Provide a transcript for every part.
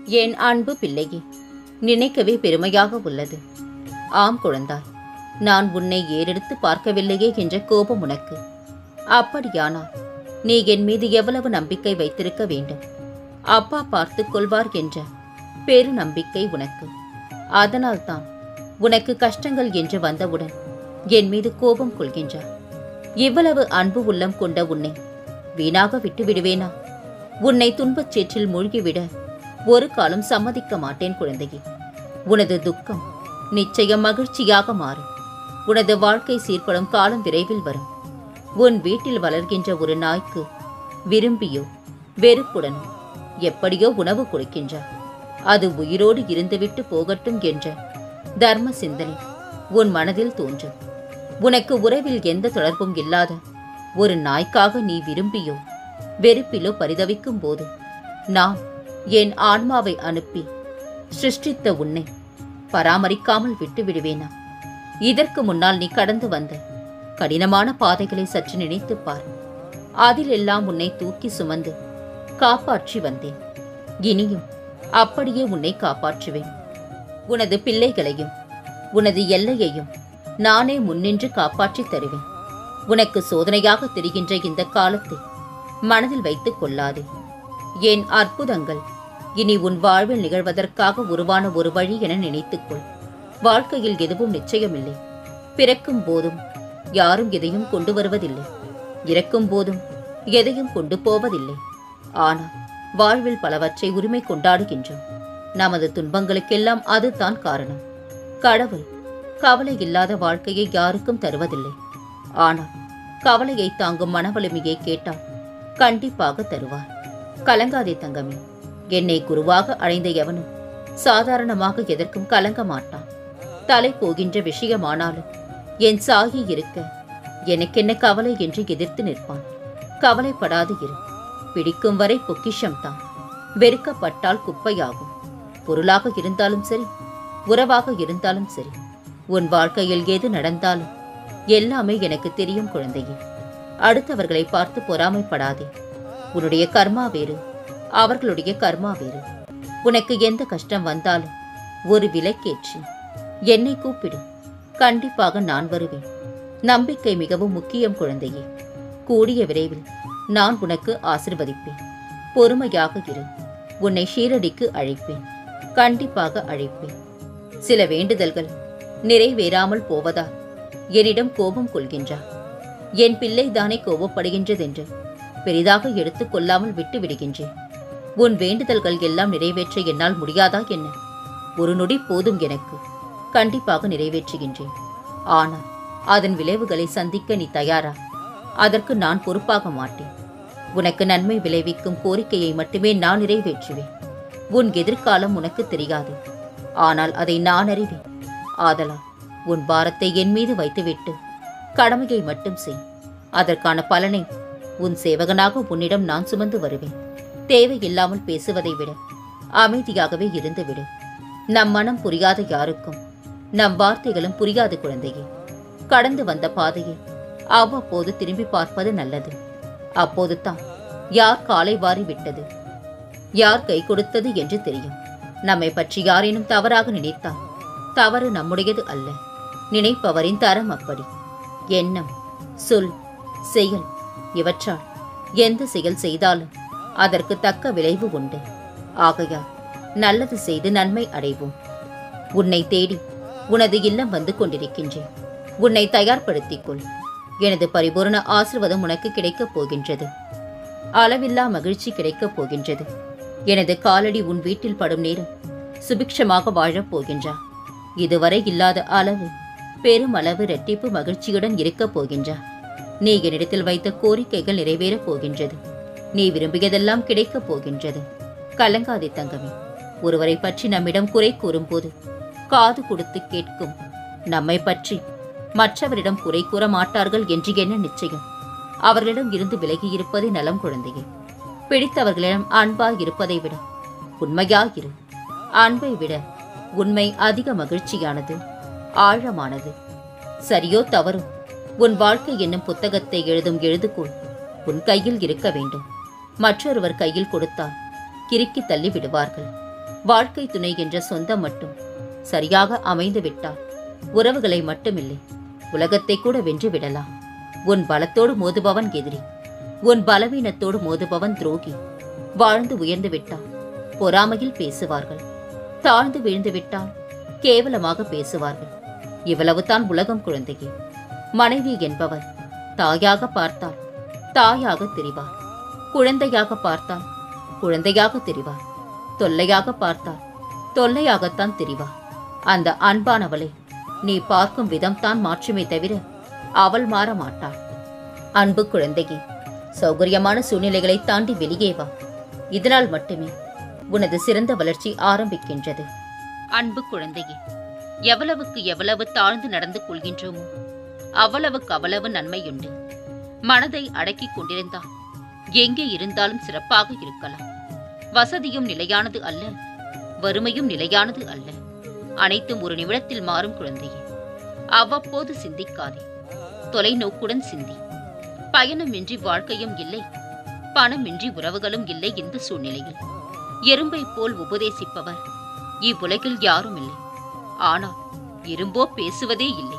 என் அன்பு பிள்ளையே நினைக்கவே பெருமையாக உள்ளது ஆம் குழந்தாய் நான் உன்னை ஏறெடுத்து பார்க்கவில்லையே என்ற கோபம் உனக்கு அப்படியானால் நீ என் மீது எவ்வளவு நம்பிக்கை வைத்திருக்க வேண்டும் அப்பா பார்த்துக் கொள்வார் என்ற பெரு நம்பிக்கை உனக்கு அதனால்தான் உனக்கு கஷ்டங்கள் என்று வந்தவுடன் என் மீது கோபம் கொள்கின்றார் இவ்வளவு அன்பு உள்ளம் கொண்ட உன்னை வீணாக விட்டு விடுவேனா உன்னை துன்பச் சேற்றில் மூழ்கிவிட ஒரு காலம் சம்மதிக்க மாட்டேன் குழந்தையே உனது துக்கம் நிச்சயம் மகிழ்ச்சியாக மாறும் உனது வாழ்க்கை சீர்படும் காலம் விரைவில் வரும் உன் வீட்டில் வளர்கின்ற ஒரு நாய்க்கு விரும்பியோ வெறுப்புடன் எப்படியோ உணவு கொடுக்கின்றார் அது உயிரோடு இருந்துவிட்டு போகட்டும் என்ற தர்ம சிந்தனை உன் மனதில் தோன்றும் உனக்கு உறவில் எந்த தொடர்பும் இல்லாத ஒரு நாய்க்காக நீ விரும்பியோ வெறுப்பிலோ பரிதவிக்கும் போது நான் என் ஆன்மாவை அனுப்பி சிருஷ்டித்த உன்னை பராமரிக்காமல் விட்டு விடுவேனா இதற்கு முன்னால் நீ கடந்து வந்த கடினமான பாதைகளை சற்று நினைத்துப் பார் அதிலெல்லாம் உன்னை தூக்கி சுமந்து காப்பாற்றி வந்தேன் இனியும் அப்படியே உன்னை காப்பாற்றுவேன் உனது பிள்ளைகளையும் உனது எல்லையையும் நானே முன்னின்று காப்பாற்றித் தருவேன் உனக்கு சோதனையாக தெரிகின்ற இந்த காலத்தை மனதில் வைத்துக் கொள்ளாதே என் அற்புதங்கள் இனி உன் வாழ்வில் நிகழ்வதற்காக உருவான ஒரு வழி என நினைத்துக்கொள் வாழ்க்கையில் எதுவும் நிச்சயமில்லை பிறக்கும் போதும் யாரும் எதையும் கொண்டு வருவதில்லை இறக்கும் போதும் எதையும் கொண்டு போவதில்லை ஆனால் வாழ்வில் பலவற்றை உரிமை கொண்டாடுகின்றோம் நமது துன்பங்களுக்கெல்லாம் அதுதான் காரணம் கடவுள் கவலை இல்லாத வாழ்க்கையை யாருக்கும் தருவதில்லை ஆனால் கவலையை தாங்கும் மனவலிமையை கேட்டால் கண்டிப்பாக தருவார் கலங்காதே தங்கமே என்னை குருவாக அடைந்த எவனும் சாதாரணமாக எதற்கும் கலங்க மாட்டான் தலை போகின்ற விஷயமானாலும் என் சாகி இருக்க எனக்கென்ன கவலை என்று எதிர்த்து நிற்பான் கவலைப்படாது இரு பிடிக்கும் வரை பொக்கிஷம்தான் வெறுக்கப்பட்டால் குப்பையாகும் பொருளாக இருந்தாலும் சரி உறவாக இருந்தாலும் சரி உன் வாழ்க்கையில் எது நடந்தாலும் எல்லாமே எனக்கு தெரியும் குழந்தையே அடுத்தவர்களை பார்த்து பொறாமைப்படாதே உன்னுடைய கர்மா வேறு அவர்களுடைய கர்மா வேறு உனக்கு எந்த கஷ்டம் வந்தாலும் ஒரு விலைக்கேற்றி என்னை கூப்பிடு கண்டிப்பாக நான் வருவேன் நம்பிக்கை மிகவும் முக்கியம் குழந்தையே கூடிய விரைவில் நான் உனக்கு ஆசிர்வதிப்பேன் பொறுமையாக இரு உன்னை ஷீரடிக்கு அழைப்பேன் கண்டிப்பாக அழைப்பேன் சில வேண்டுதல்கள் நிறைவேறாமல் போவதால் என்னிடம் கோபம் கொள்கின்றார் என் பிள்ளை தானே கோபப்படுகின்றதென்று பெரிதாக எடுத்துக் கொள்ளாமல் விட்டு விடுகின்றேன் உன் வேண்டுதல்கள் எல்லாம் நிறைவேற்ற என்னால் முடியாதா என்ன ஒரு நொடி போதும் எனக்கு கண்டிப்பாக நிறைவேற்றுகின்றேன் ஆனால் அதன் விளைவுகளை சந்திக்க நீ தயாரா அதற்கு நான் பொறுப்பாக மாட்டேன் உனக்கு நன்மை விளைவிக்கும் கோரிக்கையை மட்டுமே நான் நிறைவேற்றுவேன் உன் எதிர்காலம் உனக்கு தெரியாது ஆனால் அதை நான் அறிவேன் ஆதலால் உன் பாரத்தை என் மீது வைத்துவிட்டு கடமையை மட்டும் செய் அதற்கான பலனை உன் சேவகனாக உன்னிடம் நான் சுமந்து வருவேன் தேவையில்லாமல் பேசுவதை விட அமைதியாகவே இருந்து விடு நம் மனம் புரியாத யாருக்கும் நம் வார்த்தைகளும் புரியாது குழந்தையே கடந்து வந்த பாதையை அவ்வப்போது திரும்பி பார்ப்பது நல்லது அப்போது தான் யார் காலை வாரி விட்டது யார் கை கொடுத்தது என்று தெரியும் நம்மை பற்றி யாரேனும் தவறாக நினைத்தால் தவறு நம்முடையது அல்ல நினைப்பவரின் தரம் அப்படி எண்ணம் சொல் செயல் இவற்றால் எந்த செயல் செய்தாலும் அதற்கு தக்க விளைவு உண்டு ஆகையால் நல்லது செய்து நன்மை அடைவோம் உன்னை தேடி உனது இல்லம் வந்து கொண்டிருக்கின்றேன் உன்னை தயார்படுத்திக் கொள் எனது பரிபூரண ஆசிர்வாதம் உனக்கு கிடைக்கப் போகின்றது அளவில்லா மகிழ்ச்சி கிடைக்கப் போகின்றது எனது காலடி உன் வீட்டில் படும் நேரம் சுபிக்ஷமாக வாழப் போகின்றா இதுவரை இல்லாத அளவு பெருமளவு இரட்டிப்பு மகிழ்ச்சியுடன் இருக்கப் போகின்றா நீ என்னிடத்தில் வைத்த கோரிக்கைகள் நிறைவேறப் போகின்றது நீ விரும்பியதெல்லாம் கிடைக்கப் போகின்றது கலங்காதே தங்கமே ஒருவரை பற்றி நம்மிடம் குறை கூறும்போது காது கொடுத்து கேட்கும் நம்மை பற்றி மற்றவரிடம் குறை கூற மாட்டார்கள் என்று என்ன நிச்சயம் அவர்களிடம் இருந்து விலகி இருப்பதே நலம் குழந்தையே பிடித்தவர்களிடம் அன்பாய் இருப்பதை விட உண்மையாயிரு அன்பை விட உண்மை அதிக மகிழ்ச்சியானது ஆழமானது சரியோ தவறோ உன் வாழ்க்கை என்னும் புத்தகத்தை எழுதும் எழுதுகோள் உன் கையில் இருக்க வேண்டும் மற்றொருவர் கையில் கொடுத்தால் கிறுக்கி தள்ளி விடுவார்கள் வாழ்க்கை துணை என்ற சொந்தம் மட்டும் சரியாக அமைந்து விட்டால் உறவுகளை மட்டுமில்லை உலகத்தை கூட வென்று விடலாம் உன் பலத்தோடு மோதுபவன் எதிரி உன் பலவீனத்தோடு மோதுபவன் துரோகி வாழ்ந்து உயர்ந்து விட்டால் பொறாமையில் பேசுவார்கள் தாழ்ந்து வீழ்ந்து விட்டால் கேவலமாக பேசுவார்கள் இவ்வளவுதான் உலகம் குழந்தையே மனைவி என்பவர் தாயாக பார்த்தால் தாயாக தெரிவார் குழந்தையாக பார்த்தால் குழந்தையாக தெரிவார் தொல்லையாக பார்த்தால் தொல்லையாகத்தான் தெரிவார் அந்த அன்பானவளை நீ பார்க்கும் விதம்தான் மாற்றுமே தவிர அவள் மாற மாட்டாள் அன்பு குழந்தையே சௌகரியமான சூழ்நிலைகளை தாண்டி வெளியே வா இதனால் மட்டுமே உனது சிறந்த வளர்ச்சி ஆரம்பிக்கின்றது அன்பு குழந்தையே எவ்வளவுக்கு எவ்வளவு தாழ்ந்து நடந்து கொள்கின்றோமோ அவ்வளவுக்கு அவ்வளவு நன்மையுண்டு மனதை அடக்கிக் கொண்டிருந்தால் எங்கே இருந்தாலும் சிறப்பாக இருக்கலாம் வசதியும் நிலையானது அல்ல வறுமையும் நிலையானது அல்ல அனைத்தும் ஒரு நிமிடத்தில் மாறும் குழந்தையே அவ்வப்போது சிந்திக்காதே தொலைநோக்குடன் சிந்தி பயணமின்றி வாழ்க்கையும் இல்லை பணமின்றி உறவுகளும் இல்லை இந்த சூழ்நிலையில் எறும்பை போல் உபதேசிப்பவர் இவ்வுலகில் யாரும் இல்லை ஆனால் இரும்போ பேசுவதே இல்லை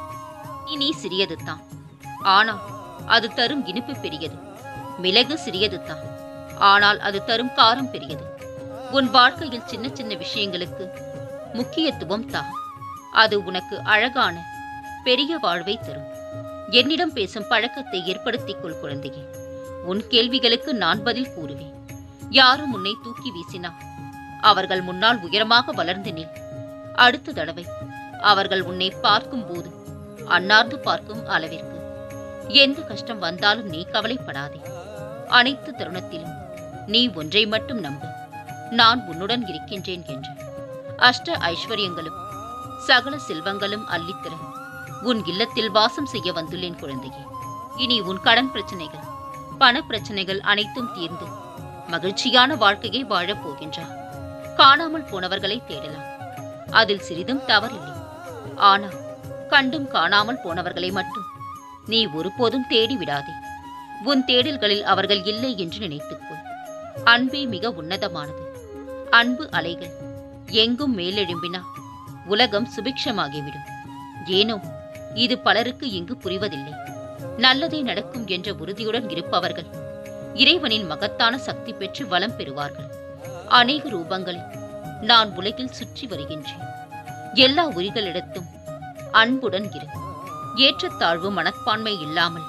இனி சிறியதுதான் ஆனால் அது தரும் இனிப்பு பெரியது மிளகு சிறியதுதான் ஆனால் அது தரும் காரம் பெரியது உன் வாழ்க்கையில் சின்ன சின்ன விஷயங்களுக்கு முக்கியத்துவம் தா அது உனக்கு அழகான பெரிய வாழ்வை தரும் என்னிடம் பேசும் பழக்கத்தை ஏற்படுத்திக் கொள் குழந்தையே உன் கேள்விகளுக்கு நான் பதில் கூறுவேன் யாரும் உன்னை தூக்கி வீசினா அவர்கள் முன்னால் உயரமாக வளர்ந்து நில் அடுத்த தடவை அவர்கள் உன்னை பார்க்கும் போது அன்னார்ந்து பார்க்கும் அளவிற்கு எந்த கஷ்டம் வந்தாலும் நீ கவலைப்படாதே அனைத்து தருணத்திலும் நீ ஒன்றை மட்டும் நம்பு நான் உன்னுடன் இருக்கின்றேன் என்று அஷ்ட ஐஸ்வர்யங்களும் சகல செல்வங்களும் அள்ளித்தர உன் இல்லத்தில் வாசம் செய்ய வந்துள்ளேன் குழந்தையே இனி உன் கடன் பிரச்சனைகள் பண பிரச்சனைகள் அனைத்தும் தீர்ந்து மகிழ்ச்சியான வாழ்க்கையை வாழப் போகின்றார் காணாமல் போனவர்களை தேடலாம் அதில் சிறிதும் தவறில்லை ஆனால் கண்டும் காணாமல் போனவர்களை மட்டும் நீ ஒருபோதும் தேடி விடாதே உன் தேடல்களில் அவர்கள் இல்லை என்று நினைத்துக்கொள் அன்பே மிக உன்னதமானது அன்பு அலைகள் எங்கும் மேலெழும்பினா உலகம் சுபிக்ஷமாகிவிடும் ஏனோ இது பலருக்கு இங்கு புரிவதில்லை நல்லதே நடக்கும் என்ற உறுதியுடன் இருப்பவர்கள் இறைவனின் மகத்தான சக்தி பெற்று வளம் பெறுவார்கள் அநேக ரூபங்களில் நான் உலகில் சுற்றி வருகின்றேன் எல்லா உயிர்களிடத்தும் அன்புடன் இரு ஏற்றத்தாழ்வு மனப்பான்மை இல்லாமல்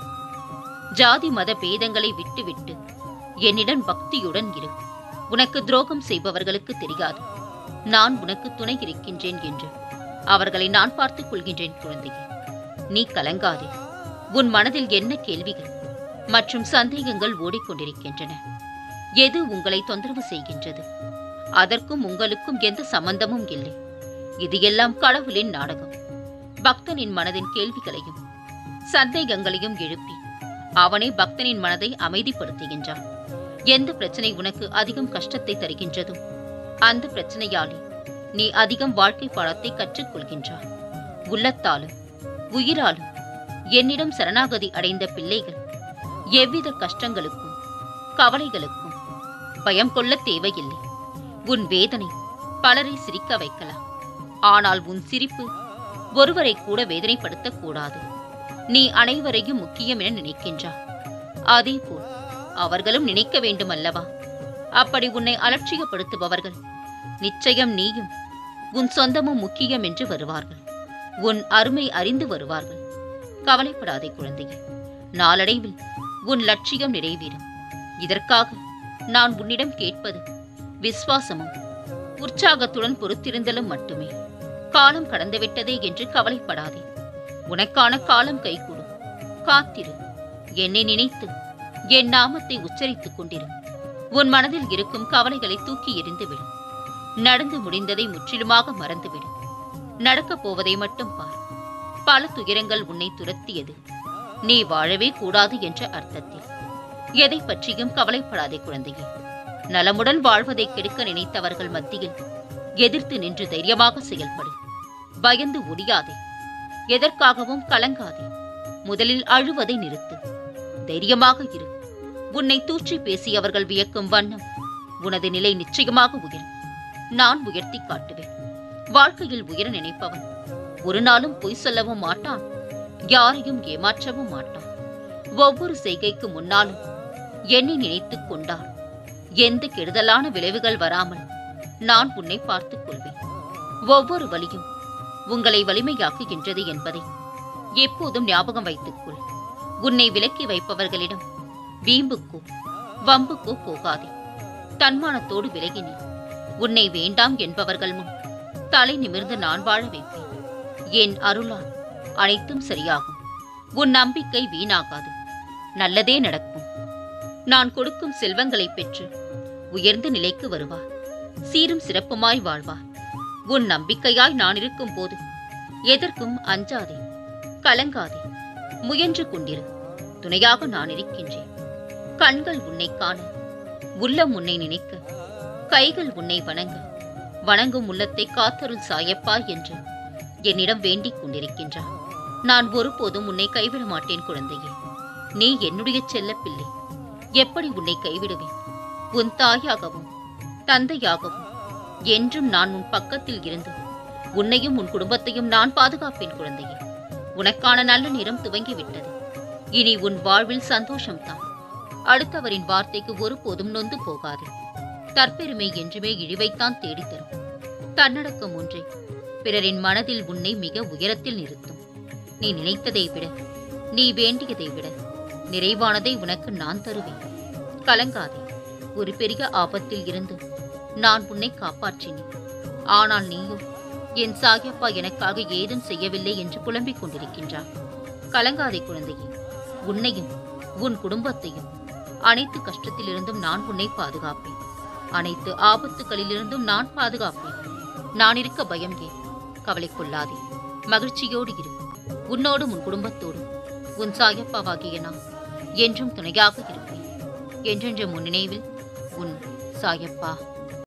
ஜாதி மத பேதங்களை விட்டுவிட்டு என்னிடம் பக்தியுடன் இரு உனக்கு துரோகம் செய்பவர்களுக்கு தெரியாது நான் உனக்கு துணை இருக்கின்றேன் என்று அவர்களை நான் பார்த்துக் கொள்கின்றேன் குழந்தையே நீ கலங்காதே உன் மனதில் என்ன கேள்விகள் மற்றும் சந்தேகங்கள் ஓடிக்கொண்டிருக்கின்றன எது உங்களை தொந்தரவு செய்கின்றது அதற்கும் உங்களுக்கும் எந்த சம்பந்தமும் இல்லை இது எல்லாம் கடவுளின் நாடகம் பக்தனின் மனதின் கேள்விகளையும் சந்தேகங்களையும் எழுப்பி அவனே பக்தனின் மனதை அமைதிப்படுத்துகின்றான் எந்த பிரச்சனை உனக்கு அதிகம் கஷ்டத்தை தருகின்றதோ அந்த பிரச்சனையாலே நீ அதிகம் வாழ்க்கை பாடத்தை கற்றுக்கொள்கின்றாய் உள்ளத்தாலும் உயிராலும் என்னிடம் சரணாகதி அடைந்த பிள்ளைகள் எவ்வித கஷ்டங்களுக்கும் கவலைகளுக்கும் பயம் கொள்ள தேவையில்லை உன் வேதனை பலரை சிரிக்க வைக்கலாம் ஆனால் உன் சிரிப்பு ஒருவரை கூட வேதனைப்படுத்தக் கூடாது நீ அனைவரையும் முக்கியம் என நினைக்கின்றாய் அதேபோல் அவர்களும் நினைக்க வேண்டும் அல்லவா அப்படி உன்னை அலட்சியப்படுத்துபவர்கள் நிச்சயம் நீயும் உன் சொந்தமும் முக்கியம் என்று வருவார்கள் உன் அருமை அறிந்து வருவார்கள் கவலைப்படாதே குழந்தையே நாளடைவில் உன் லட்சியம் நிறைவேறும் இதற்காக நான் உன்னிடம் கேட்பது விசுவாசமும் உற்சாகத்துடன் பொறுத்திருந்தலும் மட்டுமே காலம் கடந்துவிட்டதே என்று கவலைப்படாதே உனக்கான காலம் கைகூடும் காத்திரு என்னை நினைத்து என் நாமத்தை உச்சரித்துக் கொண்டிரு உன் மனதில் இருக்கும் கவலைகளை தூக்கி எறிந்துவிடு நடந்து முடிந்ததை முற்றிலுமாக மறந்துவிடு நடக்கப் போவதை மட்டும் பார் பல துயரங்கள் உன்னை துரத்தியது நீ வாழவே கூடாது என்ற அர்த்தத்தில் எதை பற்றியும் கவலைப்படாதே குழந்தையே நலமுடன் வாழ்வதை கெடுக்க நினைத்தவர்கள் மத்தியில் எதிர்த்து நின்று தைரியமாக செயல்படு பயந்து ஒடியாதே எதற்காகவும் கலங்காதே முதலில் அழுவதை நிறுத்து தைரியமாக இரு உன்னை தூற்றி பேசியவர்கள் வியக்கும் வண்ணம் உனது நிலை நிச்சயமாக உயரும் நான் உயர்த்தி காட்டுவேன் வாழ்க்கையில் உயர நினைப்பவன் ஒரு நாளும் பொய் சொல்லவும் மாட்டான் யாரையும் ஏமாற்றவும் மாட்டான் ஒவ்வொரு செய்கைக்கு முன்னாலும் என்னை நினைத்துக் கொண்டால் எந்த கெடுதலான விளைவுகள் வராமல் நான் உன்னை பார்த்துக் கொள்வேன் ஒவ்வொரு வழியும் உங்களை வலிமையாக்குகின்றது என்பதை எப்போதும் ஞாபகம் வைத்துக்கொள் உன்னை விலக்கி வைப்பவர்களிடம் வீம்புக்கோ வம்புக்கோ போகாதே தன்மானத்தோடு விலகினேன் உன்னை வேண்டாம் என்பவர்கள் முன் தலை நிமிர்ந்து நான் வாழ வைப்பேன் என் அருளால் அனைத்தும் சரியாகும் உன் நம்பிக்கை வீணாகாது நல்லதே நடக்கும் நான் கொடுக்கும் செல்வங்களை பெற்று உயர்ந்த நிலைக்கு வருவார் சீரும் சிறப்புமாய் வாழ்வார் உன் நம்பிக்கையாய் நான் இருக்கும் போது எதற்கும் அஞ்சாதே கலங்காதே முயன்று கொண்டிரு துணையாக நான் இருக்கின்றேன் கண்கள் உன்னை காண உள்ளம் உன்னை நினைக்க கைகள் உன்னை வணங்க வணங்கும் உள்ளத்தை காத்தருள் சாயப்பா என்று என்னிடம் வேண்டிக் கொண்டிருக்கின்றான் நான் ஒருபோதும் உன்னை கைவிட மாட்டேன் குழந்தையே நீ என்னுடைய செல்லப் பிள்ளை எப்படி உன்னை கைவிடுவேன் உன் தாயாகவும் தந்தையாகவும் என்றும் நான் உன் பக்கத்தில் இருந்து உன்னையும் உன் குடும்பத்தையும் நான் பாதுகாப்பேன் குழந்தையே உனக்கான நல்ல நேரம் துவங்கிவிட்டது இனி உன் வாழ்வில் சந்தோஷம்தான் அடுத்தவரின் வார்த்தைக்கு ஒருபோதும் நொந்து போகாதே தற்பெருமை என்றுமே இழிவைத்தான் தேடித் தரும் தன்னடக்கம் ஒன்றே பிறரின் மனதில் உன்னை மிக உயரத்தில் நிறுத்தும் நீ நினைத்ததை விட நீ வேண்டியதை விட நிறைவானதை உனக்கு நான் தருவேன் கலங்காதே ஒரு பெரிய ஆபத்தில் இருந்து நான் உன்னை காப்பாற்றினேன் ஆனால் நீயோ என் சாயப்பா எனக்காக ஏதும் செய்யவில்லை என்று புலம்பிக் கொண்டிருக்கின்றான் கலங்காதே குழந்தையே உன்னையும் உன் குடும்பத்தையும் அனைத்து கஷ்டத்திலிருந்தும் நான் உன்னை பாதுகாப்பேன் அனைத்து ஆபத்துகளிலிருந்தும் நான் பாதுகாப்பேன் நான் இருக்க பயம் ஏன் கவலை கொள்ளாதே மகிழ்ச்சியோடு இரு உன்னோடும் உன் குடும்பத்தோடும் உன் சாயப்பாவாகிய நான் என்றும் துணையாக இருப்பேன் என்றென்ற முன் நினைவில் உன் சாயப்பா